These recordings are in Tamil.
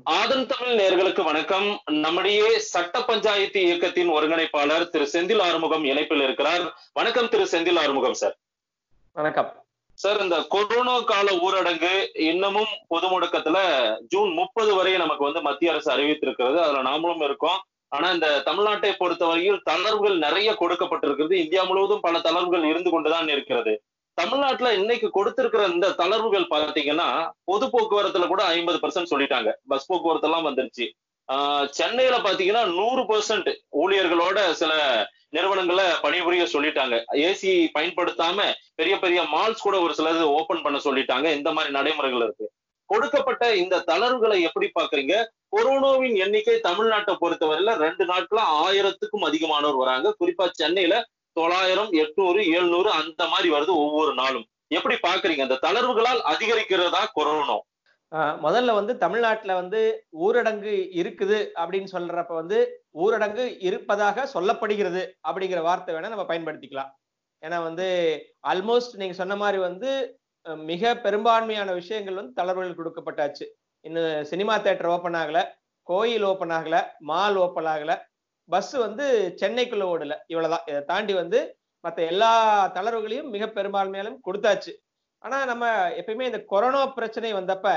ஆதன் தமிழ் நேர்களுக்கு வணக்கம் நம்முடைய சட்ட பஞ்சாயத்து இயக்கத்தின் ஒருங்கிணைப்பாளர் திரு செந்தில் ஆறுமுகம் இணைப்பில் இருக்கிறார் வணக்கம் திரு செந்தில் ஆறுமுகம் சார் வணக்கம் சார் இந்த கொரோனா கால ஊரடங்கு இன்னமும் பொது முடக்கத்துல ஜூன் முப்பது வரை நமக்கு வந்து மத்திய அரசு அறிவித்திருக்கிறது அதுல நாமளும் இருக்கோம் ஆனா இந்த தமிழ்நாட்டை பொறுத்தவரையில் தளர்வுகள் நிறைய கொடுக்கப்பட்டிருக்கிறது இந்தியா முழுவதும் பல தளர்வுகள் இருந்து கொண்டுதான் இருக்கிறது தமிழ்நாட்டுல இன்னைக்கு கொடுத்திருக்கிற இந்த தளர்வுகள் பாத்தீங்கன்னா பொது போக்குவரத்துல கூட ஐம்பது பர்சன்ட் சொல்லிட்டாங்க பஸ் போக்குவரத்து எல்லாம் வந்துருச்சு ஆஹ் சென்னையில பாத்தீங்கன்னா நூறு பர்சன்ட் ஊழியர்களோட சில நிறுவனங்களை பணிபுரிய சொல்லிட்டாங்க ஏசி பயன்படுத்தாம பெரிய பெரிய மால்ஸ் கூட ஒரு சிலது ஓபன் பண்ண சொல்லிட்டாங்க இந்த மாதிரி நடைமுறைகள் இருக்கு கொடுக்கப்பட்ட இந்த தளர்வுகளை எப்படி பாக்குறீங்க கொரோனாவின் எண்ணிக்கை தமிழ்நாட்டை பொறுத்தவரையில ரெண்டு நாட்கள ஆயிரத்துக்கும் அதிகமானோர் வராங்க குறிப்பா சென்னையில தொள்ளாயிரம் எட்நூறு எழுநூறு அந்த மாதிரி வருது ஒவ்வொரு நாளும் எப்படி பாக்குறீங்க அந்த தளர்வுகளால் அதிகரிக்கிறதா கொரோனா ஆஹ் முதல்ல வந்து தமிழ்நாட்டுல வந்து ஊரடங்கு இருக்குது அப்படின்னு சொல்றப்ப வந்து ஊரடங்கு இருப்பதாக சொல்லப்படுகிறது அப்படிங்கிற வார்த்தை வேணா நம்ம பயன்படுத்திக்கலாம் ஏன்னா வந்து ஆல்மோஸ்ட் நீங்க சொன்ன மாதிரி வந்து அஹ் மிக பெரும்பான்மையான விஷயங்கள் வந்து தளர்வுகள் கொடுக்கப்பட்டாச்சு இன்னும் சினிமா தேட்டர் ஓப்பன் ஆகல கோயில் ஓப்பன் ஆகல மால் ஓப்பன் ஆகல பஸ் வந்து சென்னைக்குள்ள ஓடல இவ்வளவுதான் இதை தாண்டி வந்து மற்ற எல்லா தளர்வுகளையும் மிக பெரும்பான்மையாலும் கொடுத்தாச்சு ஆனா நம்ம எப்பயுமே இந்த கொரோனா பிரச்சனை வந்தப்ப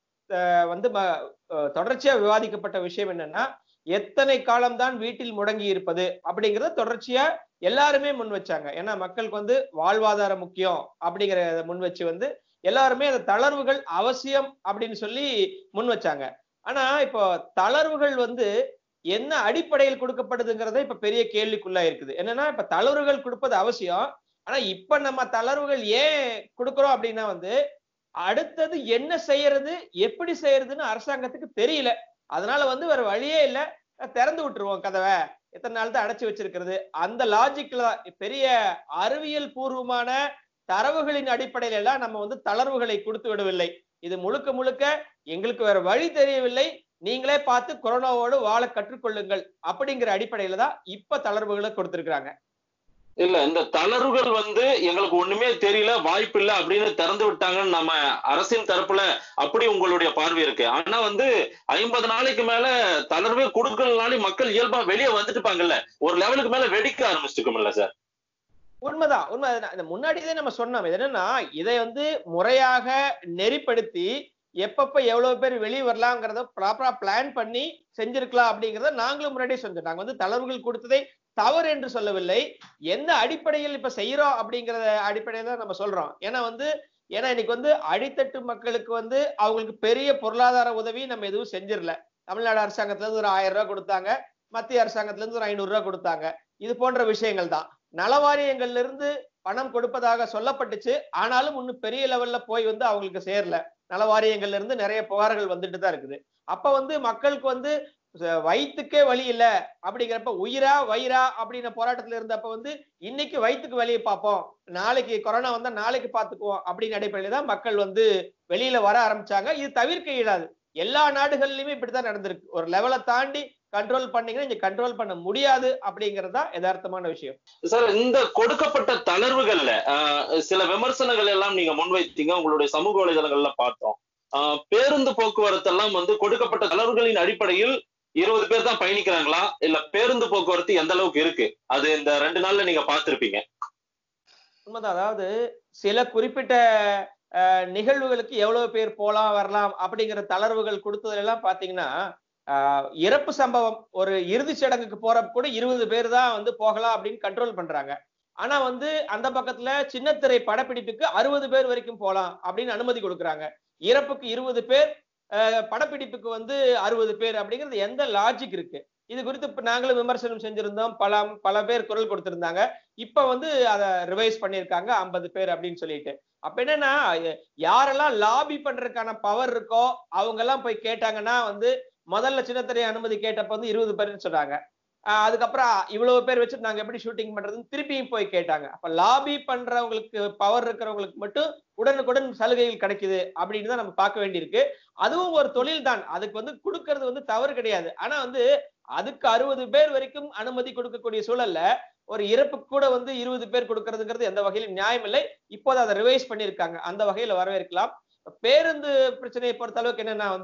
அஹ் வந்து ம- அஹ் தொடர்ச்சியா விவாதிக்கப்பட்ட விஷயம் என்னன்னா எத்தனை காலம்தான் வீட்டில் முடங்கி இருப்பது அப்படிங்கறத தொடர்ச்சியா எல்லாருமே முன் வச்சாங்க ஏன்னா மக்களுக்கு வந்து வாழ்வாதாரம் முக்கியம் அப்படிங்கிறத முன் வச்சு வந்து எல்லாருமே அந்த தளர்வுகள் அவசியம் அப்படின்னு சொல்லி முன் வச்சாங்க ஆனா இப்போ தளர்வுகள் வந்து என்ன அடிப்படையில் கொடுக்கப்படுதுங்கிறத இப்ப பெரிய கேள்விக்குள்ளா இருக்குது என்னன்னா இப்ப தளர்வுகள் கொடுப்பது அவசியம் ஆனா இப்ப நம்ம தளர்வுகள் ஏன் கொடுக்கறோம் அப்படின்னா வந்து அடுத்தது என்ன செய்யறது எப்படி செய்யறதுன்னு அரசாங்கத்துக்கு தெரியல அதனால வந்து வேற வழியே இல்ல திறந்து விட்டுருவோம் கதவை எத்தனை நாள் தான் அடைச்சு வச்சிருக்கிறது அந்த லாஜிக்ல பெரிய அறிவியல் பூர்வமான தரவுகளின் அடிப்படையில எல்லாம் நம்ம வந்து தளர்வுகளை கொடுத்து விடவில்லை இது முழுக்க முழுக்க எங்களுக்கு வேற வழி தெரியவில்லை நீங்களே பார்த்து கொரோனாவோடு வாழ கற்றுக்கொள்ளுங்கள் அப்படிங்கிற அடிப்படையில தான் இப்ப தளர்வுகளை கொடுத்திருக்கிறாங்க இல்ல இந்த தளர்வுகள் வந்து எங்களுக்கு ஒண்ணுமே தெரியல வாய்ப்பு இல்ல அப்படின்னு திறந்து விட்டாங்கன்னு நம்ம அரசின் தரப்புல அப்படி உங்களுடைய பார்வை இருக்கு ஆனா வந்து ஐம்பது நாளைக்கு மேல தளர்வே கொடுக்கலனாலும் மக்கள் இயல்பா வெளியே வந்துட்டுப்பாங்கல்ல ஒரு லெவலுக்கு மேல வெடிக்க ஆரம்பிச்சுட்டுக்கும்ல சார் உண்மைதான் உண்மை அதுதான். இந்த முன்னாடியே நம்ம சொன்னோம் இது என்னன்னா இதை வந்து முறையாக நெறிப்படுத்தி எப்பப்ப எவ்வளவு பேர் வெளியே வரலாங்கிறத ப்ராப்பரா பிளான் பண்ணி செஞ்சிருக்கலாம் அப்படிங்கறத நாங்களும் முன்னாடியே செஞ்சோம் நாங்க வந்து தளர்வுகள் கொடுத்ததை தவறு என்று சொல்லவில்லை எந்த அடிப்படையில் இப்ப செய்யறோம் அப்படிங்கிற அடிப்படையில தான் நம்ம சொல்றோம் ஏன்னா வந்து ஏன்னா இன்னைக்கு வந்து அடித்தட்டு மக்களுக்கு வந்து அவங்களுக்கு பெரிய பொருளாதார உதவி நம்ம எதுவும் செஞ்சிடல தமிழ்நாடு அரசாங்கத்துல இருந்து ஒரு ஆயிரம் ரூபாய் கொடுத்தாங்க மத்திய அரசாங்கத்துல இருந்து ஒரு ஐநூறு ரூபாய் கொடுத்தாங்க இது போன்ற விஷயங்கள் தான் நலவாரியங்கள்ல இருந்து பணம் கொடுப்பதாக சொல்லப்பட்டுச்சு ஆனாலும் இன்னும் பெரிய லெவல்ல போய் வந்து அவங்களுக்கு சேரல நலவாரியங்கள்ல இருந்து நிறைய புகார்கள் வந்துட்டு தான் இருக்குது அப்ப வந்து மக்களுக்கு வந்து ச- வயித்துக்கே வழி இல்ல அப்படிங்கிறப்ப உயிரா வயிறா அப்படின்ற போராட்டத்துல இருந்தப்ப வந்து இன்னைக்கு வயிற்றுக்கு வழியை பார்ப்போம் நாளைக்கு கொரோனா வந்தா நாளைக்கு பார்த்துக்குவோம் அப்படின்னு அடிப்படையில தான் மக்கள் வந்து வெளியில வர ஆரம்பிச்சாங்க இது தவிர்க்க இயலாது எல்லா நாடுகள்லயுமே இப்படித்தான் நடந்திருக்கு ஒரு லெவலை தாண்டி கண்ட்ரோல் பண்ணீங்கன்னா இங்க கண்ட்ரோல் பண்ண முடியாது அப்படிங்கிறது தான் யதார்த்தமான விஷயம் சார் இந்த கொடுக்கப்பட்ட தளர்வுகள்ல ஆஹ், சில விமர்சனங்கள் எல்லாம் நீங்க முன்வைத்தீங்க உங்களுடைய சமூக வலைதளங்கள்ல பார்த்தோம் ஆஹ், பேருந்து போக்குவரத்து எல்லாம் வந்து கொடுக்கப்பட்ட தளர்வுகளின் அடிப்படையில் இருபது பேர் தான் பயணிக்கிறாங்களா இல்ல பேருந்து போக்குவரத்து எந்த அளவுக்கு இருக்கு அது இந்த ரெண்டு நாள்ல நீங்க பார்த்திருப்பீங்க உண்மைதான் அதாவது சில குறிப்பிட்ட அஹ், நிகழ்வுகளுக்கு எவ்வளவு பேர் போலாம் வரலாம் அப்படிங்கிற தளர்வுகள் கொடுத்ததுல எல்லாம் பாத்தீங்கன்னா ஆஹ், இறப்பு சம்பவம் ஒரு இறுதிச் சடங்குக்கு போறப்ப கூட இருபது பேர் தான் வந்து போகலாம் அப்படின்னு கண்ட்ரோல் பண்றாங்க ஆனா வந்து அந்த பக்கத்துல சின்னத்திரை படப்பிடிப்புக்கு அறுபது பேர் வரைக்கும் போலாம் அப்படின்னு அனுமதி கொடுக்குறாங்க இறப்புக்கு இருபது பேர் அஹ், படப்பிடிப்புக்கு வந்து அறுபது பேர் அப்படிங்கிறது எந்த லாஜிக் இருக்கு இது குறித்து இப்ப நாங்களும் விமர்சனம் செஞ்சிருந்தோம் பல பல பேர் குரல் கொடுத்திருந்தாங்க இப்ப வந்து அதை ரிவைஸ் பண்ணியிருக்காங்க ஐம்பது பேர் அப்படின்னு சொல்லிட்டு அப்ப என்னன்னா எ- யாரெல்லாம் லாபி பண்றதுக்கான பவர் இருக்கோ அவங்க எல்லாம் போய் கேட்டாங்கன்னா வந்து முதல்ல சின்னத்திரை அனுமதி கேட்டப்ப வந்து இருபது பேர்னு சொன்னாங்க ஆஹ் அதுக்கப்புறம் இவ்வளவு பேர் வச்சு நாங்க எப்படி ஷூட்டிங் பண்றதுன்னு திருப்பியும் போய் கேட்டாங்க அப்ப லாபி பண்றவங்களுக்கு பவர் இருக்கிறவங்களுக்கு மட்டும் உடனுக்குடன் சலுகைகள் கிடைக்குது அப்படின்னு தான் நம்ம பார்க்க வேண்டியிருக்கு அதுவும் ஒரு தொழில் தான் அதுக்கு வந்து கொடுக்கறது வந்து தவறு கிடையாது ஆனா வந்து அதுக்கு அறுபது பேர் வரைக்கும் அனுமதி கொடுக்கக்கூடிய சூழல்ல ஒரு இறப்புக்கு கூட வந்து இருபது பேர் கொடுக்கறதுங்கிறது எந்த வகையிலும் நியாயம் இல்லை இப்போது அதை ரிவைஸ் பண்ணியிருக்காங்க அந்த வகையில வரவேற்கலாம் பேருந்து பிரச்சனையை பொறுத்த அளவுக்கு என்னன்னா வந்து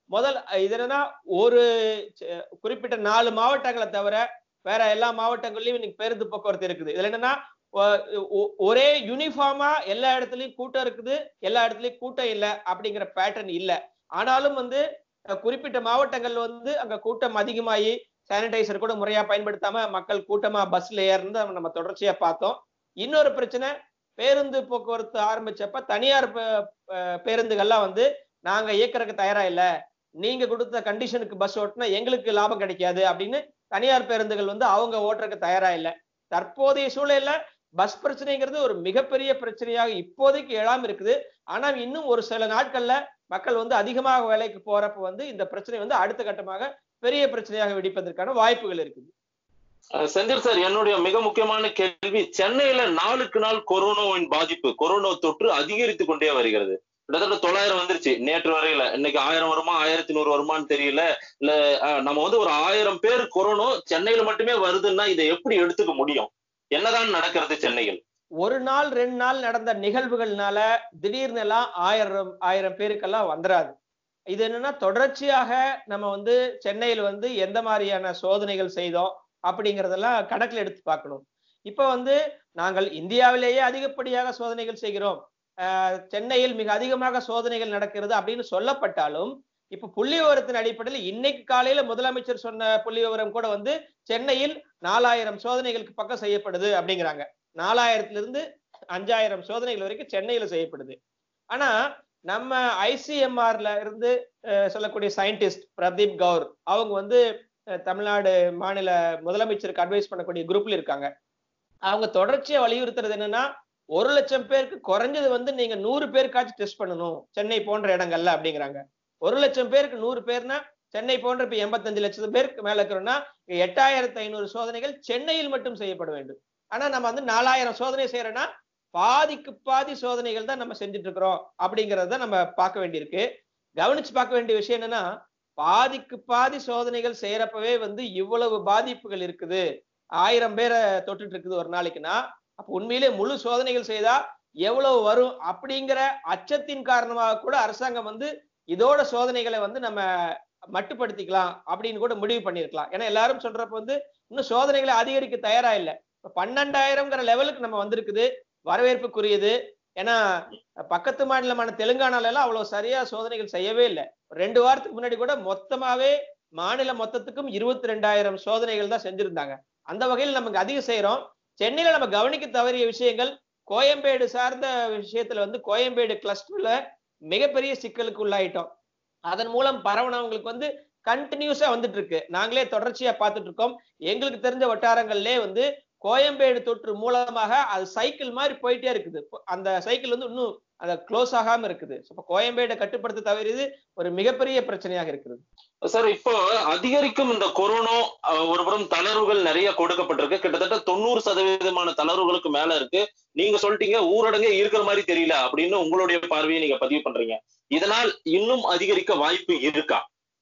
முதல் இது என்னன்னா ஒரு ச- குறிப்பிட்ட நாலு மாவட்டங்களை தவிர வேற எல்லா மாவட்டங்கள்லயும் இன்னைக்கு பேருந்து போக்குவரத்து இருக்குது இதுல என்னன்னா ஒ- ஒ- ஒரே யூனிஃபார்மா எல்லா இடத்துலயும் கூட்டம் இருக்குது எல்லா இடத்துலயும் கூட்டம் இல்ல அப்படிங்கிற பேட்டர்ன் இல்ல ஆனாலும் வந்து அஹ், குறிப்பிட்ட மாவட்டங்கள் வந்து அங்க கூட்டம் அதிகமாகி சானிடைசர் கூட முறையா பயன்படுத்தாம மக்கள் கூட்டமா பஸ்ல ஏறினது நம்ம தொடர்ச்சியா பார்த்தோம் இன்னொரு பிரச்சனை பேருந்து போக்குவரத்து ஆரம்பிச்சப்ப தனியார் பே- பே- பேருந்துகள்லாம் வந்து நாங்க இயக்கறதுக்கு தயாரா இல்ல நீங்க கொடுத்த கண்டிஷனுக்கு பஸ் ஓட்டினா எங்களுக்கு லாபம் கிடைக்காது அப்படின்னு தனியார் பேருந்துகள் வந்து அவங்க ஓட்டுறதுக்கு தயாரா இல்ல தற்போதைய சூழல்ல பஸ் பிரச்சனைங்கிறது ஒரு மிகப்பெரிய பிரச்சனையாக இப்போதைக்கு எழாம இருக்குது ஆனா இன்னும் ஒரு சில நாட்கள்ல மக்கள் வந்து அதிகமாக வேலைக்கு போறப்ப வந்து இந்த பிரச்சனை வந்து அடுத்த கட்டமாக பெரிய பிரச்சனையாக வெடிப்பதற்கான வாய்ப்புகள் இருக்குது அஹ் செந்தில் சார் என்னுடைய மிக முக்கியமான கேள்வி சென்னையில நாளுக்கு நாள் கொரோனாவின் பாதிப்பு கொரோனா தொற்று அதிகரித்து கொண்டே வருகிறது கிட்டத்தட்ட தொள்ளாயிரம் வந்துருச்சு நேற்று வரையில இன்னைக்கு ஆயிரம் வருமா ஆயிரத்தி நூறு வருமான்னு தெரியல இல்ல அஹ், நம்ம வந்து ஒரு ஆயிரம் பேர் கொரோனா சென்னையில மட்டுமே வருதுன்னா இதை எப்படி எடுத்துக்க முடியும் என்னதான் நடக்கிறது சென்னையில் ஒரு நாள் ரெண்டு நாள் நடந்த நிகழ்வுகள்னால திடீர்னு எல்லாம் ஆயிரம் ஆயிரம் பேருக்கெல்லாம் வந்துராது இது என்னன்னா தொடர்ச்சியாக நம்ம வந்து சென்னையில் வந்து எந்த மாதிரியான சோதனைகள் செய்தோம் அப்படிங்கறதெல்லாம் கணக்குல எடுத்து பார்க்கணும் இப்ப வந்து நாங்கள் இந்தியாவிலேயே அதிகப்படியாக சோதனைகள் செய்கிறோம் ஆஹ் சென்னையில் மிக அதிகமாக சோதனைகள் நடக்கிறது அப்படின்னு சொல்லப்பட்டாலும் இப்ப புள்ளி விவரத்தின் அடிப்படையில் இன்னைக்கு காலையில முதலமைச்சர் சொன்ன புள்ளி விவரம் கூட வந்து சென்னையில் நாலாயிரம் சோதனைகளுக்கு பக்கம் செய்யப்படுது அப்படிங்கிறாங்க நாலாயிரத்துல இருந்து அஞ்சாயிரம் சோதனைகள் வரைக்கும் சென்னையில செய்யப்படுது ஆனா நம்ம ஐசிஎம்ஆர்ல இருந்து அஹ், சொல்லக்கூடிய சயின்டிஸ்ட் பிரதீப் கவுர் அவங்க வந்து அஹ், தமிழ்நாடு மாநில முதலமைச்சருக்கு அட்வைஸ் பண்ணக்கூடிய குரூப்ல இருக்காங்க அவங்க தொடர்ச்சியா வலியுறுத்துறது என்னன்னா ஒரு லட்சம் பேருக்கு குறைஞ்சது வந்து நீங்க நூறு பேருக்காச்சும் டெஸ்ட் பண்ணணும் சென்னை போன்ற இடங்கள்ல அப்படிங்கிறாங்க ஒரு லட்சம் பேருக்கு நூறு பேர்னா சென்னை போன்ற இப்ப எண்பத்தஞ்சு லட்சம் பேருக்கு மேல இருக்கிறோம்னா எட்டாயிரத்தி ஐநூறு சோதனைகள் சென்னையில் மட்டும் செய்யப்பட வேண்டும் ஆனா நம்ம வந்து நாலாயிரம் சோதனை செய்யறோம்னா பாதிக்கு பாதி சோதனைகள் தான் நம்ம செஞ்சுட்டு இருக்கிறோம் அப்படிங்கறத நம்ம பார்க்க வேண்டியிருக்கு கவனிச்சு பார்க்க வேண்டிய விஷயம் என்னன்னா பாதிக்கு பாதி சோதனைகள் செய்யறப்பவே வந்து இவ்வளவு பாதிப்புகள் இருக்குது ஆயிரம் பேரை தொட்டுட்டு இருக்குது ஒரு நாளைக்குன்னா அப்ப உண்மையிலே முழு சோதனைகள் செய்தா எவ்வளவு வரும் அப்படிங்கிற அச்சத்தின் காரணமாக கூட அரசாங்கம் வந்து இதோட சோதனைகளை வந்து நம்ம மட்டுப்படுத்திக்கலாம் அப்படின்னு கூட முடிவு பண்ணியிருக்கலாம் ஏன்னா எல்லாரும் சொல்றப்ப வந்து இன்னும் சோதனைகளை அதிகரிக்க தயாரா இல்ல இப்ப பன்னெண்டாயிரம்ங்கிற லெவலுக்கு நம்ம வந்திருக்குது வரவேற்புக்குரியது ஏன்னா பக்கத்து மாநிலமான தெலுங்கானால எல்லாம் அவ்வளவு சரியா சோதனைகள் செய்யவே இல்லை ரெண்டு வாரத்துக்கு முன்னாடி கூட மொத்தமாவே மாநில மொத்தத்துக்கும் இருபத்தி ரெண்டாயிரம் சோதனைகள் தான் செஞ்சிருந்தாங்க அந்த வகையில் நமக்கு அதிகம் செய்யறோம் சென்னையில நம்ம கவனிக்க தவறிய விஷயங்கள் கோயம்பேடு சார்ந்த விஷயத்துல வந்து கோயம்பேடு கிளஸ்டர்ல மிகப்பெரிய சிக்கலுக்கு உள்ளாயிட்டோம் அதன் மூலம் பரவனவங்களுக்கு வந்து கண்டினியூஸா வந்துட்டு இருக்கு நாங்களே தொடர்ச்சியா பார்த்துட்டு இருக்கோம் எங்களுக்கு தெரிஞ்ச வட்டாரங்கள்லயே வந்து கோயம்பேடு தொற்று மூலமாக அது சைக்கிள் மாதிரி போயிட்டே இருக்குது அந்த சைக்கிள் வந்து இன்னும் அதை க்ளோஸ் ஆகாம இருக்குது இப்ப கோயம்பேடை கட்டுப்படுத்த தவறியது ஒரு மிகப்பெரிய பிரச்சனையாக இருக்கிறது சார் இப்போ அதிகரிக்கும் இந்த கொரோனா அஹ், ஒருபுறம் தளர்வுகள் நிறைய கொடுக்கப்பட்டிருக்கு கிட்டத்தட்ட தொண்ணூறு சதவீதமான தளர்வுகளுக்கு மேல இருக்கு நீங்க சொல்லிட்டீங்க ஊரடங்கே இருக்கிற மாதிரி தெரியல அப்படின்னு உங்களுடைய பார்வையை நீங்க பதிவு பண்றீங்க இதனால் இன்னும் அதிகரிக்க வாய்ப்பு இருக்கா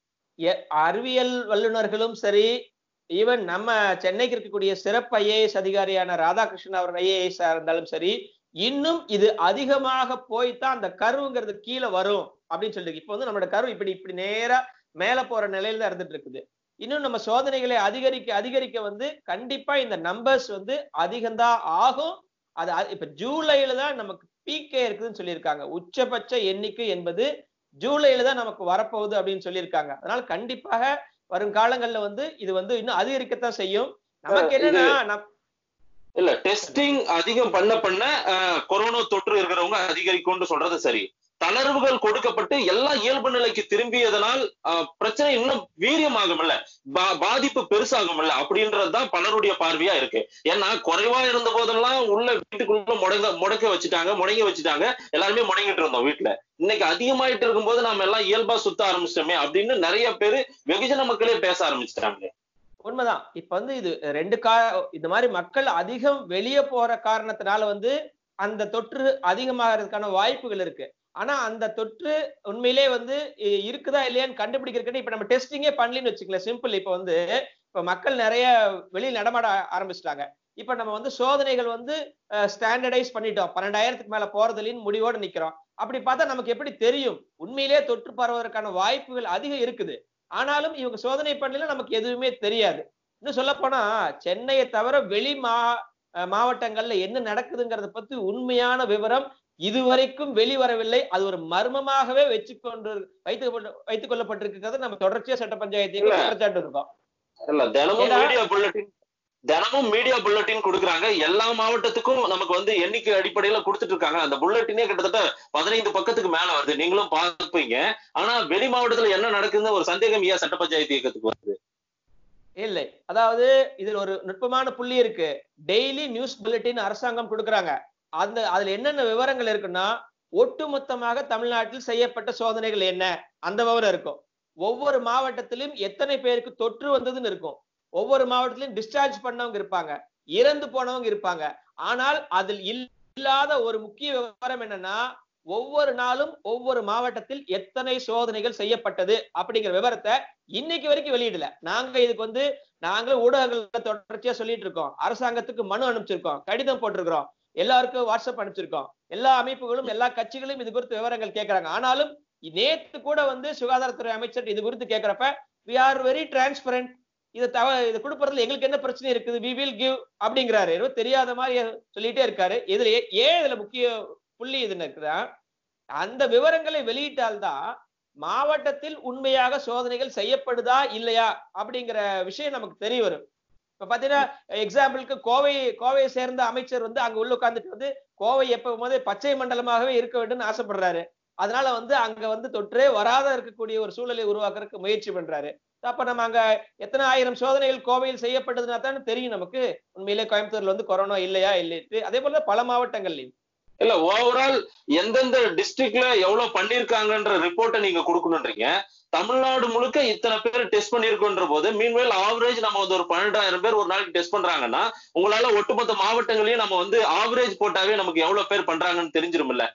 எ- அறிவியல் வல்லுநர்களும் சரி ஈவன் நம்ம சென்னைக்கு இருக்கக்கூடிய சிறப்பு ஐஏஎஸ் அதிகாரியான ராதாகிருஷ்ணன் அவர் ஐஏஎஸ் இருந்தாலும் சரி இன்னும் இது அதிகமாக போய்தான் அந்த கருவுங்கிறது கீழே வரும் அப்படின்னு சொல்லிட்டு இப்போ வந்து நம்மளோட கரு இப்படி இப்படி நேரா மேல போற நிலையில தான் இருந்துட்டு இருக்குது இன்னும் நம்ம சோதனைகளை அதிகரிக்க அதிகரிக்க வந்து கண்டிப்பா இந்த நம்பர்ஸ் வந்து அதிகம்தான் ஆகும் அது அ- இப்ப ஜூலைல தான் நமக்கு பீக்கே இருக்குதுன்னு சொல்லியிருக்காங்க உச்சபட்ச எண்ணிக்கை என்பது ஜூலைல தான் நமக்கு வரப்போகுது அப்படின்னு சொல்லியிருக்காங்க அதனால கண்டிப்பாக வரும் காலங்கள்ல வந்து இது வந்து இன்னும் அதிகரிக்கத்தான் செய்யும் நமக்கு என்னன்னா நம்- இல்ல டெஸ்டிங் அதிகம் பண்ண பண்ண அஹ், கொரோனா தொற்று இருக்கிறவங்க அதிகரிக்கும்னு சொல்றது சரி தளர்வுகள் கொடுக்கப்பட்டு எல்லாம் இயல்பு நிலைக்கு திரும்பியதனால் அஹ், பிரச்சனை இன்னும் வீரியமாகும்ல பா- பாதிப்பு பெருசாகும்ல அப்படின்றதுதான் பலருடைய பார்வையா இருக்கு ஏன்னா குறைவா இருந்த போதெல்லாம் உள்ள வீட்டுக்குள்ள முடங்க முடக்க வச்சுட்டாங்க முடங்கி வச்சுட்டாங்க எல்லாருமே முடங்கிட்டு இருந்தோம் வீட்டுல இன்னைக்கு அதிகமாயிட்டு இருக்கும்போது நாம எல்லாம் இயல்பா சுத்த ஆரம்பிச்சிட்டோமே அப்படின்னு நிறைய பேரு வெகுஜன மக்களே பேச ஆரம்பிச்சிட்டாங்க உண்மைதான் இப்ப வந்து இது ரெண்டு கா இந்த மாதிரி மக்கள் அதிகம் வெளியே போற காரணத்தினால வந்து அந்த தொற்று அதிகமாகிறதுக்கான வாய்ப்புகள் இருக்கு ஆனா அந்த தொற்று உண்மையிலே வந்து இ- இருக்குதா இல்லையான்னு கண்டுபிடிக்கிறதுக்கு இப்ப நம்ம டெஸ்டிங்கே பண்ணலன்னு வச்சுக்கல சிம்பிள் இப்ப வந்து இப்ப மக்கள் நிறைய வெளியில் நடமாட ஆரம்பிச்சிட்டாங்க இப்ப நம்ம வந்து சோதனைகள் வந்து ஸ்டாண்டர்டைஸ் பண்ணிட்டோம் பன்னெண்டாயிரத்துக்கு மேல போறதில்லைன்னு முடிவோடு நிக்கிறோம் அப்படி பார்த்தா நமக்கு எப்படி தெரியும் உண்மையிலேயே தொற்று பரவதற்கான வாய்ப்புகள் அதிகம் இருக்குது ஆனாலும் இவங்க சோதனை பண்ணல நமக்கு எதுவுமே தெரியாது இன்னும் சொல்ல போனா சென்னையை தவிர வெளி மா அஹ் மாவட்டங்கள்ல என்ன நடக்குதுங்கிறத பத்தி உண்மையான விவரம் இதுவரைக்கும் வெளிவரவில்லை அது ஒரு மர்மமாகவே வச்சுக்கொண்டு வைத்து வைத்துக் கொள்ளப்பட்டிருக்கிறது நம்ம தொடர்ச்சியா சட்ட பஞ்சாயத்து இல்ல. குற்றச்சாட்டு இருக்கோம் இல்ல தினமும் ஏன்னா- மீடியா புல்லட்டின் தினமும் மீடியா புல்லட்டின் கொடுக்குறாங்க எல்லா மாவட்டத்துக்கும் நமக்கு வந்து எண்ணிக்கை அடிப்படையில கொடுத்துட்டு இருக்காங்க அந்த புல்லட்டினே கிட்டத்தட்ட பதினைந்து பக்கத்துக்கு மேல வருது நீங்களும் பார்ப்பீங்க ஆனா வெளி மாவட்டத்துல என்ன நடக்குதுன்னு ஒரு சந்தேகம் ஏன் சட்ட பஞ்சாயத்து இயக்கத்துக்கு வருது இல்லை அதாவது இதுல ஒரு நுட்பமான புள்ளி இருக்கு டெய்லி நியூஸ் புல்லட்டின் அரசாங்கம் கொடுக்கறாங்க அந்த அதுல என்னென்ன விவரங்கள் இருக்குன்னா ஒட்டுமொத்தமாக தமிழ்நாட்டில் செய்யப்பட்ட சோதனைகள் என்ன அந்த விவரம் இருக்கும் ஒவ்வொரு மாவட்டத்திலும் எத்தனை பேருக்கு தொற்று வந்ததுன்னு இருக்கும் ஒவ்வொரு மாவட்டத்திலும் டிஸ்சார்ஜ் பண்ணவங்க இருப்பாங்க இறந்து போனவங்க இருப்பாங்க ஆனால் அதில் இல்லாத ஒரு முக்கிய விவரம் என்னன்னா ஒவ்வொரு நாளும் ஒவ்வொரு மாவட்டத்தில் எத்தனை சோதனைகள் செய்யப்பட்டது அப்படிங்கிற விவரத்தை இன்னைக்கு வரைக்கும் வெளியிடல நாங்க இதுக்கு வந்து நாங்களும் ஊடகங்கள்ல தொடர்ச்சியா சொல்லிட்டு இருக்கோம் அரசாங்கத்துக்கு மனு அனுப்பிச்சிருக்கோம் கடிதம் போட்டிருக்கிறோம் எல்லாருக்கும் வாட்ஸ்அப் அனுப்பிச்சிருக்கோம் எல்லா அமைப்புகளும் எல்லா கட்சிகளும் இது குறித்து விவரங்கள் கேட்கறாங்க ஆனாலும் நேத்து கூட வந்து சுகாதாரத்துறை அமைச்சர் இது குறித்து கேட்கிறப்ப வி ஆர் வெரி டிரான்ஸ்பரண்ட் இதை தவ இது கொடுப்பறதுல எங்களுக்கு என்ன பிரச்சனை இருக்குது வி வில் கிவ் அப்படிங்கிறாரு ஏதோ தெரியாத மாதிரி சொல்லிட்டே இருக்காரு இதுல ஏ- ஏன் இதுல முக்கிய புள்ளி இது இருக்குதா அந்த விவரங்களை வெளியிட்டால்தான் மாவட்டத்தில் உண்மையாக சோதனைகள் செய்யப்படுதா இல்லையா அப்படிங்கிற விஷயம் நமக்கு தெரிய வரும் இப்ப பாத்தீங்கன்னா எக்ஸாம்பிளுக்கு கோவை கோவையை சேர்ந்த அமைச்சர் வந்து அங்க உள்ள உட்கார்ந்துட்டு வந்து கோவை எப்ப போதே பச்சை மண்டலமாகவே இருக்க வேண்டும்னு ஆசைப்படுறாரு அதனால வந்து அங்க வந்து தொற்றே வராத இருக்கக்கூடிய ஒரு சூழலை உருவாக்குறதுக்கு முயற்சி பண்றாரு அப்ப நம்ம அங்க எத்தனை ஆயிரம் சோதனைகள் கோவையில் செய்யப்பட்டதுன்னா தானே தெரியும் நமக்கு உண்மையிலே கோயம்புத்தூர்ல வந்து கொரோனா இல்லையா இல்லைட்டு அதே போல பல மாவட்டங்கள்லயும் இல்ல ஓவரால் எந்தெந்த டிஸ்ட்ரிக்ட்ல எவ்வளவு பண்ணிருக்காங்கன்ற ரிப்போர்ட்டை நீங்க கொடுக்கணுன்றீங்க தமிழ்நாடு முழுக்க இத்தனை பேர் டெஸ்ட் பண்ணிருக்கோன்ற போது மீன்வேல் ஆவரேஜ் நம்ம வந்து ஒரு பன்னெண்டாயிரம் பேர் ஒரு நாளைக்கு டெஸ்ட் பண்றாங்கன்னா உங்களால ஒட்டுமொத்த மாவட்டங்களையும் நம்ம வந்து ஆவரேஜ் போட்டாவே நமக்கு எவ்வளவு பேர் பண்றாங்கன்னு தெரிஞ்சிரும்ல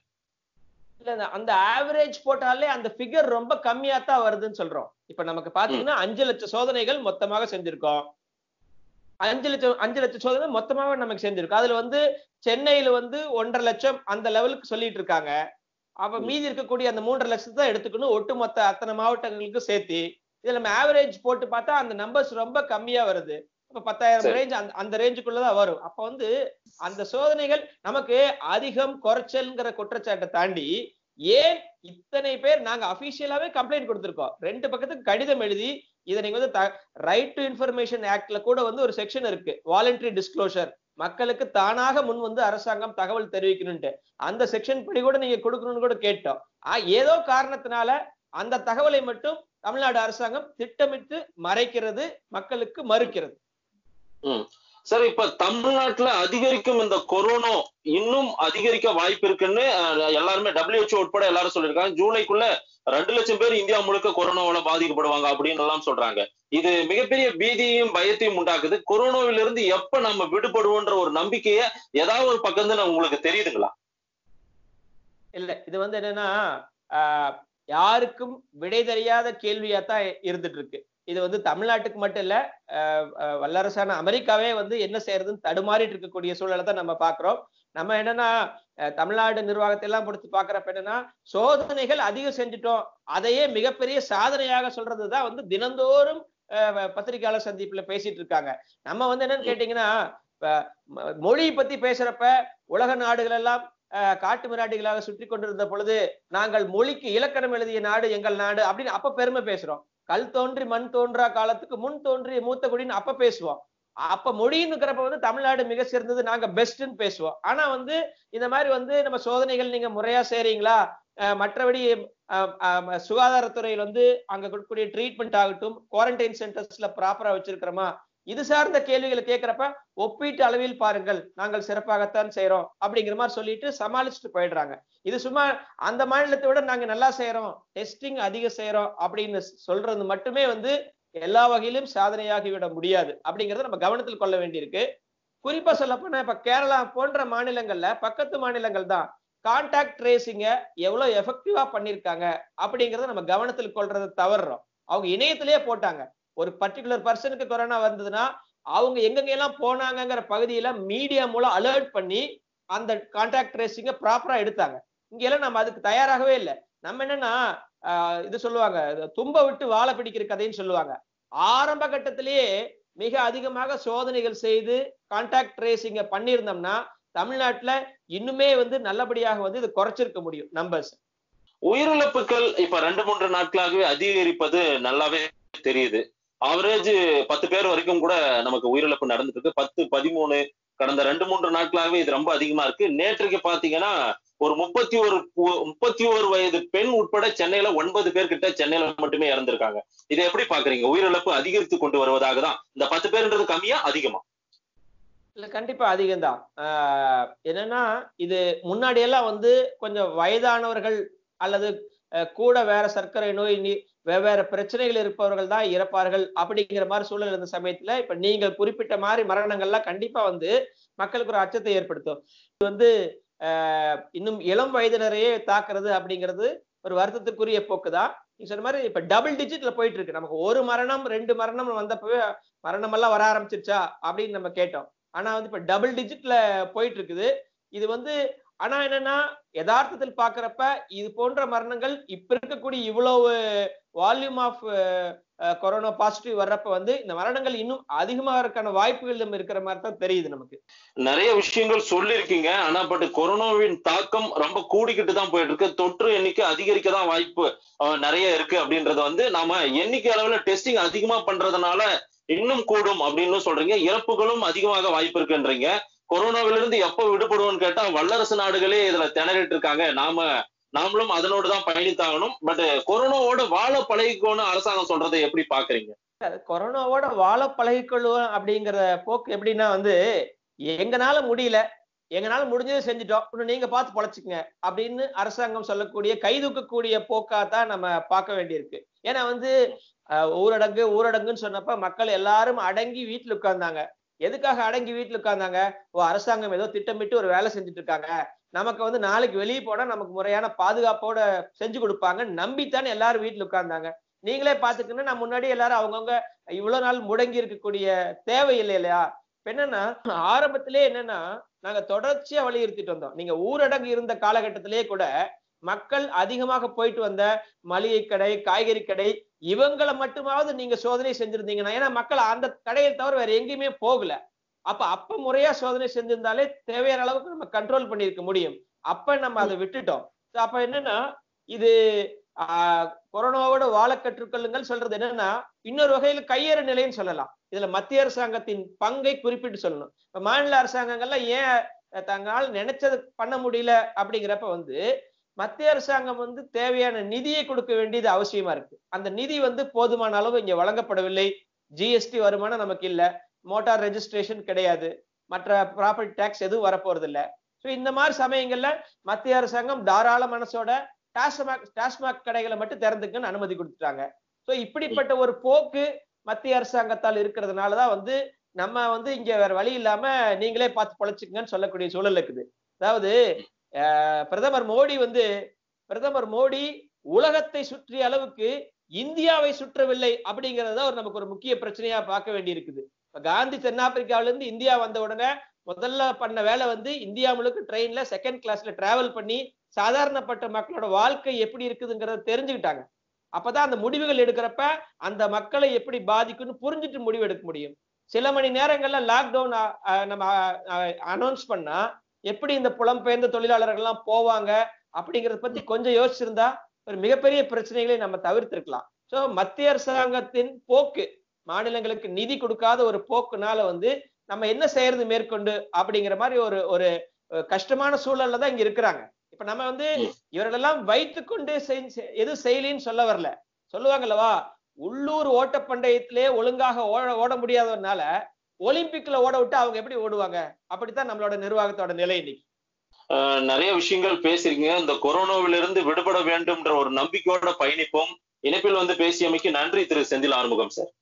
இல்ல இந்த- அந்த ஆவரேஜ் போட்டாலே அந்த ஃபிகர் ரொம்ப கம்மியா தான் வருதுன்னு சொல்றோம் இப்ப நமக்கு பாத்தீங்கன்னா அஞ்சு லட்சம் சோதனைகள் மொத்தமாக செஞ்சிருக்கோம் அஞ்சு லட்சம் அஞ்சு லட்சம் சோதனை மொத்தமாக நமக்கு செஞ்சிருக்கோம் அதுல வந்து சென்னையில வந்து ஒன்றரை லட்சம் அந்த லெவலுக்கு சொல்லிட்டு இருக்காங்க அப்ப ம். மீதி இருக்கக்கூடிய அந்த மூன்றரை லட்சத்தை தான் எடுத்துக்கணும் ஒட்டுமொத்த அத்தனை மாவட்டங்களுக்கு சேர்த்து இதுல நம்ம ஆவரேஜ் போட்டு பார்த்தா அந்த நம்பர்ஸ் ரொம்ப கம்மியா வருது இப்ப பத்தாயிரம் சரி. ரேஞ்ச் அந்த அந்த ரேஞ்சுக்குள்ளதான் வரும் அப்ப வந்து அந்த சோதனைகள் நமக்கு அதிகம் குறைச்சல்ங்கிற குற்றச்சாட்டை தாண்டி ஏன் இத்தனை பேர் நாங்க அபிஷியலாவே கம்ப்ளைண்ட் கொடுத்திருக்கோம் ரெண்டு பக்கத்துக்கு கடிதம் எழுதி இதை நீங்க வந்து ரைட் டு இன்ஃபர்மேஷன் ஆக்ட்ல கூட வந்து ஒரு செக்ஷன் இருக்கு வாலண்டரி டிஸ்க்ளோஷர் மக்களுக்கு தானாக முன் வந்து அரசாங்கம் தகவல் தெரிவிக்கணும்ட்டு அந்த செக்ஷன் படி கூட நீங்க கொடுக்கணும்னு கூட கேட்டோம் ஆ, ஏதோ காரணத்தினால அந்த தகவலை மட்டும் தமிழ்நாடு அரசாங்கம் திட்டமிட்டு மறைக்கிறது மக்களுக்கு மறுக்கிறது சார் இப்ப தமிழ்நாட்டுல அதிகரிக்கும் இந்த கொரோனா இன்னும் அதிகரிக்க வாய்ப்பு இருக்குன்னு அஹ், எல்லாருமே WHO உட்பட எல்லாரும் சொல்லியிருக்காங்க ஜூலைக்குள்ள ரெண்டு லட்சம் பேர் இந்தியா முழுக்க கொரோனாவால பாதிக்கப்படுவாங்க அப்படின்னு எல்லாம் சொல்றாங்க இது மிகப்பெரிய பீதியையும் பயத்தையும் உண்டாக்குது கொரோனாவிலிருந்து எப்ப நம்ம விடுபடுவோன்ற ஒரு நம்பிக்கைய ஏதாவது ஒரு பக்கம் இருந்து உங்களுக்கு தெரியுதுங்களா இல்ல இது வந்து என்னன்னா ஆஹ், யாருக்கும் விடை தெரியாத கேள்வியா தான் இருந்துட்டு இருக்கு இது வந்து தமிழ்நாட்டுக்கு மட்டும் இல்ல ஆஹ், ஆஹ், வல்லரசான அமெரிக்காவே வந்து என்ன செய்யறதுன்னு தடுமாறிட்டு இருக்கக்கூடிய சூழலை தான் நம்ம பாக்குறோம் நம்ம என்னன்னா அஹ், தமிழ்நாடு நிர்வாகத்தை எல்லாம் பொறுத்து பாக்குறப்ப என்னன்னா சோதனைகள் அதிகம் செஞ்சுட்டோம் அதையே மிகப்பெரிய சாதனையாக சொல்றதுதான் வந்து தினந்தோறும் அஹ், பத்திரிகையாளர் சந்திப்புல பேசிட்டு இருக்காங்க நம்ம வந்து என்னன்னு கேட்டீங்கன்னா அஹ், ம- மொழி பத்தி பேசுறப்ப உலக நாடுகள் எல்லாம் அஹ், காட்டு மிராண்டிகளாக சுற்றி கொண்டிருந்த பொழுது நாங்கள் மொழிக்கு இலக்கணம் எழுதிய நாடு எங்கள் நாடு அப்படின்னு அப்ப பெருமை பேசுறோம் கல் தோன்றி மண் தோன்றா காலத்துக்கு முன் தோன்றிய மூத்த குடின்னு அப்ப பேசுவோம் அப்ப மொழின்னு இருக்கிறப்ப வந்து தமிழ்நாடு மிக சிறந்தது நாங்க பெஸ்ட்னு பேசுவோம் ஆனா வந்து இந்த மாதிரி வந்து நம்ம சோதனைகள் நீங்க முறையா செய்றீங்களா அஹ் மற்றபடி அஹ் அஹ் சுகாதாரத்துறையில் வந்து அங்க கொடுக்கக்கூடிய ட்ரீட்மெண்ட் ஆகட்டும் குவாரண்டைன் சென்டர்ஸ்ல ப்ராப்பரா வச்சிருக்கிறோமா இது சார்ந்த கேள்விகளை கேட்கிறப்ப ஒப்பீட்டு அளவில் பாருங்கள் நாங்கள் சிறப்பாகத்தான் செய்றோம் அப்படிங்கிற மாதிரி சொல்லிட்டு சமாளிச்சுட்டு போயிடுறாங்க இது சும்மா அந்த மாநிலத்தை விட நாங்க நல்லா செய்றோம் டெஸ்டிங் அதிகம் செய்றோம் அப்படின்னு சொல்றது மட்டுமே வந்து எல்லா வகையிலும் சாதனையாகி விட முடியாது அப்படிங்கறத நம்ம கவனத்தில் கொள்ள வேண்டியிருக்கு குறிப்பா சொல்ல போனா இப்ப கேரளா போன்ற மாநிலங்கள்ல பக்கத்து மாநிலங்கள் தான் கான்டாக்ட் ட்ரேசிங்க எவ்வளவு எஃபெக்டிவா பண்ணிருக்காங்க அப்படிங்கறத நம்ம கவனத்தில் கொள்றதை தவறுறோம் அவங்க இணையத்திலேயே போட்டாங்க ஒரு பர்டிகுலர் பர்சனுக்கு கொரோனா வந்ததுன்னா அவங்க எங்கெங்க எல்லாம் போனாங்கங்கிற பகுதியில மீடியா மூலம் அலர்ட் பண்ணி அந்த கான்டாக்ட் ட்ரேசிங்க ப்ராப்பரா எடுத்தாங்க இங்க எல்லாம் நம்ம அதுக்கு தயாராகவே இல்லை நம்ம என்னன்னா ஆஹ் இது சொல்லுவாங்க தும்ப விட்டு வாழை பிடிக்கிற கதைன்னு சொல்லுவாங்க ஆரம்ப கட்டத்திலேயே மிக அதிகமாக சோதனைகள் செய்து கான்டாக்ட் ட்ரேசிங்க பண்ணியிருந்தோம்னா தமிழ்நாட்டுல இன்னுமே வந்து நல்லபடியாக வந்து இது குறைச்சிருக்க முடியும் நம்பர்ஸ் உயிரிழப்புகள் இப்ப ரெண்டு மூன்று நாட்களாகவே அதிகரிப்பது நல்லாவே தெரியுது ஆவரேஜ் பத்து பேர் வரைக்கும் கூட நமக்கு உயிரிழப்பு நடந்துட்டு இருக்கு பத்து பதிமூணு கடந்த ரெண்டு மூன்று நாட்களாகவே இது ரொம்ப அதிகமா இருக்கு நேற்றுக்கு பாத்தீங்கன்னா ஒரு முப்பத்தி ஒரு முப்பத்தி ஒரு வயது பெண் உட்பட சென்னையில ஒன்பது பேர் கிட்ட சென்னையில மட்டுமே இறந்திருக்காங்க இதை எப்படி பாக்குறீங்க உயிரிழப்பு அதிகரித்து கொண்டு வருவதாக தான் இந்த பத்து பேர்ன்றது கம்மியா அதிகமா இல்ல கண்டிப்பா அதிகம்தான் ஆஹ் என்னன்னா இது முன்னாடி எல்லாம் வந்து கொஞ்சம் வயதானவர்கள் அல்லது அஹ், கூட வேற சர்க்கரை நோய் நீ- வெவ்வேறு பிரச்சனைகள் இருப்பவர்கள் தான் இறப்பார்கள் அப்படிங்கிற மாதிரி சூழல் இருந்த சமயத்துல இப்ப நீங்கள் குறிப்பிட்ட மாதிரி மரணங்கள்லாம் கண்டிப்பா வந்து மக்களுக்கு ஒரு அச்சத்தை ஏற்படுத்தும் இது வந்து ஆஹ், இன்னும் இளம் வயதினரையே தாக்குறது அப்படிங்கிறது ஒரு வருத்தத்திற்குரிய போக்கு தான் நீங்க சொன்ன மாதிரி இப்ப டபுள் டிஜிட்ல போயிட்டு இருக்கு நமக்கு ஒரு மரணம் ரெண்டு மரணம் வந்தப்பவே மரணம் எல்லாம் வர ஆரம்பிச்சிருச்சா அப்படின்னு நம்ம கேட்டோம் ஆனா வந்து இப்ப டபுள் டிஜிட்ல போயிட்டு இருக்குது இது வந்து ஆனா என்னன்னா யதார்த்தத்தில் பாக்குறப்ப இது போன்ற மரணங்கள் இப்ப இருக்கக்கூடிய இவ்வளவு வால்யூம் ஆஃப் கொரோனா பாசிட்டிவ் வர்றப்ப வந்து இந்த மரணங்கள் இன்னும் அதிகமாகறதுக்கான வாய்ப்புகள் நம்ம இருக்கிற மாதிரி தான் தெரியுது நமக்கு நிறைய விஷயங்கள் சொல்லியிருக்கீங்க ஆனா பட் கொரோனாவின் தாக்கம் ரொம்ப கூடிக்கிட்டு தான் போயிட்டு இருக்கு தொற்று எண்ணிக்கை அதிகரிக்க தான் வாய்ப்பு அஹ், நிறைய இருக்கு அப்படின்றத வந்து நாம எண்ணிக்கை அளவுல டெஸ்டிங் அதிகமா பண்றதுனால இன்னும் கூடும் அப்படின்னு சொல்றீங்க இறப்புகளும் அதிகமாக வாய்ப்பு இருக்குன்றீங்க கொரோனாவிலிருந்து எப்ப விடுபடுவோம்னு கேட்டா வல்லரசு நாடுகளே இதுல திணறிட்டு இருக்காங்க நாம நாமளும் அதனோடு தான் பயணித்தாகணும் பட் கொரோனாவோட வாழ பழகிக்கோன்னு அரசாங்கம் சொல்றதை எப்படி பாக்குறீங்க அது கொரோனாவோட வாழ பழகிக்கொள்வோம் அப்படிங்கிற போக்கு எப்படின்னா வந்து எங்கனால முடியல எங்கனால முடிஞ்சதை செஞ்சுட்டோம் இன்னும் நீங்க பார்த்து பொழைச்சுக்கங்க அப்படின்னு அரசாங்கம் சொல்லக்கூடிய கைதூக்கக்கூடிய போக்கா தான் நம்ம பார்க்க வேண்டியிருக்கு ஏன்னா வந்து அஹ், ஊரடங்கு ஊரடங்குன்னு சொன்னப்ப மக்கள் எல்லாரும் அடங்கி வீட்டுல உட்கார்ந்தாங்க எதுக்காக அடங்கி வீட்டுல உட்கார்ந்தாங்க ஓ அரசாங்கம் ஏதோ திட்டமிட்டு ஒரு வேலை செஞ்சுட்டு இருக்காங்க நமக்கு வந்து நாளைக்கு வெளியே போனா நமக்கு முறையான பாதுகாப்போட செஞ்சு கொடுப்பாங்க நம்பித்தானே எல்லாரும் வீட்டுல உட்கார்ந்தாங்க நீங்களே பாத்துக்கணும் நான் முன்னாடி எல்லாரும் அவங்கவுங்க இவ்வளவு நாள் முடங்கி இருக்கக்கூடிய தேவை இல்லை இல்லையா இப்ப என்னன்னா ஆரம்பத்திலே என்னன்னா நாங்க தொடர்ச்சியா வலியுறுத்திட்டு வந்தோம் நீங்க ஊரடங்கு இருந்த காலகட்டத்திலேயே கூட மக்கள் அதிகமாக போயிட்டு வந்த மளிகை கடை காய்கறி கடை இவங்களை மட்டுமாவது நீங்க சோதனை செஞ்சிருந்தீங்கன்னா ஏன்னா மக்கள் அந்த கடையை தவிர வேற எங்கேயுமே போகல அப்ப அப்ப முறையா சோதனை செஞ்சிருந்தாலே தேவையான அளவுக்கு நம்ம கண்ட்ரோல் பண்ணியிருக்க முடியும் அப்ப நம்ம அதை விட்டுட்டோம் So அப்ப என்னன்னா இது ஆஹ் கொரோனாவோட வாழ கற்றுக்கொள்ளுங்கள் சொல்றது என்னன்னா இன்னொரு வகையில கையேறு நிலைன்னு சொல்லலாம் இதுல மத்திய அரசாங்கத்தின் பங்கை குறிப்பிட்டு சொல்லணும் இப்ப மாநில அரசாங்கங்கள்லாம் ஏன் தங்களால் நினைச்சது பண்ண முடியல அப்படிங்கிறப்ப வந்து மத்திய அரசாங்கம் வந்து தேவையான நிதியை கொடுக்க வேண்டியது அவசியமா இருக்கு அந்த நிதி வந்து போதுமான அளவு இங்க வழங்கப்படவில்லை ஜிஎஸ்டி வருமானம் நமக்கு இல்ல மோட்டார் ரெஜிஸ்ட்ரேஷன் கிடையாது மற்ற ப்ராப்பர்ட்டி டேக்ஸ் எதுவும் வரப்போறது இல்ல ஸோ இந்த மாதிரி சமயங்கள்ல மத்திய அரசாங்கம் தாராள மனசோட டாஸ்மாக் டாஸ்மாக் கடைகளை மட்டும் திறந்துக்குன்னு அனுமதி கொடுத்துட்டாங்க ஸோ இப்படிப்பட்ட ஒரு போக்கு மத்திய அரசாங்கத்தால் இருக்கிறதுனாலதான் வந்து நம்ம வந்து இங்க வேற வழி இல்லாம நீங்களே பார்த்து பொழைச்சுக்கங்கன்னு சொல்லக்கூடிய சூழல் இருக்குது அதாவது அஹ், பிரதமர் மோடி வந்து பிரதமர் மோடி உலகத்தை சுற்றிய அளவுக்கு இந்தியாவை சுற்றவில்லை அப்படிங்கறத ஒரு நமக்கு ஒரு முக்கிய பிரச்சனையா பார்க்க வேண்டி இருக்குது இப்ப காந்தி தென்னாப்பிரிக்காவில இருந்து இந்தியா வந்த உடனே முதல்ல பண்ண வேலை வந்து இந்தியா முழுக்க ட்ரெயின்ல செகண்ட் கிளாஸ்ல டிராவல் பண்ணி சாதாரணப்பட்ட மக்களோட வாழ்க்கை எப்படி இருக்குதுங்கிறத தெரிஞ்சுக்கிட்டாங்க அப்பதான் அந்த முடிவுகள் எடுக்கிறப்ப அந்த மக்களை எப்படி பாதிக்கும்னு புரிஞ்சுட்டு முடிவு எடுக்க முடியும் சில மணி நேரங்கள்ல லாக்டவுன் நம்ம அனௌன்ஸ் பண்ணா எப்படி இந்த புலம்பெயர்ந்த தொழிலாளர்கள் எல்லாம் போவாங்க அப்படிங்கறத பத்தி கொஞ்சம் யோசிச்சிருந்தா ஒரு மிகப்பெரிய பிரச்சனைகளை நம்ம தவிர்த்திருக்கலாம் சோ மத்திய அரசாங்கத்தின் போக்கு மாநிலங்களுக்கு நிதி கொடுக்காத ஒரு போக்குனால வந்து நம்ம என்ன செய்யறது மேற்கொண்டு அப்படிங்கிற மாதிரி ஒரு ஒரு அஹ், கஷ்டமான சூழல்ல தான் இங்க இருக்கிறாங்க இப்ப நம்ம வந்து ம். இவர்களெல்லாம் வைத்துக் கொண்டு செய்- செய்- எதுவும் செய்யலின்னு சொல்ல வரல சொல்லுவாங்கல்லவா உள்ளூர் ஓட்டப்பந்தயத்திலே ஒழுங்காக ஓட ஓட முடியாததுனால ஒலிம்பிக்ல ஓட விட்டு அவங்க எப்படி ஓடுவாங்க அப்படித்தான் நம்மளோட நிர்வாகத்தோட நிலை இன்னைக்கு அஹ் நிறைய விஷயங்கள் பேசுறீங்க இந்த கொரோனாவிலிருந்து விடுபட வேண்டும்ன்ற ஒரு நம்பிக்கையோட பயணிப்போம் இணைப்பில் வந்து பேசியமைக்கு நன்றி திரு செந்தில் ஆறுமுகம் சார்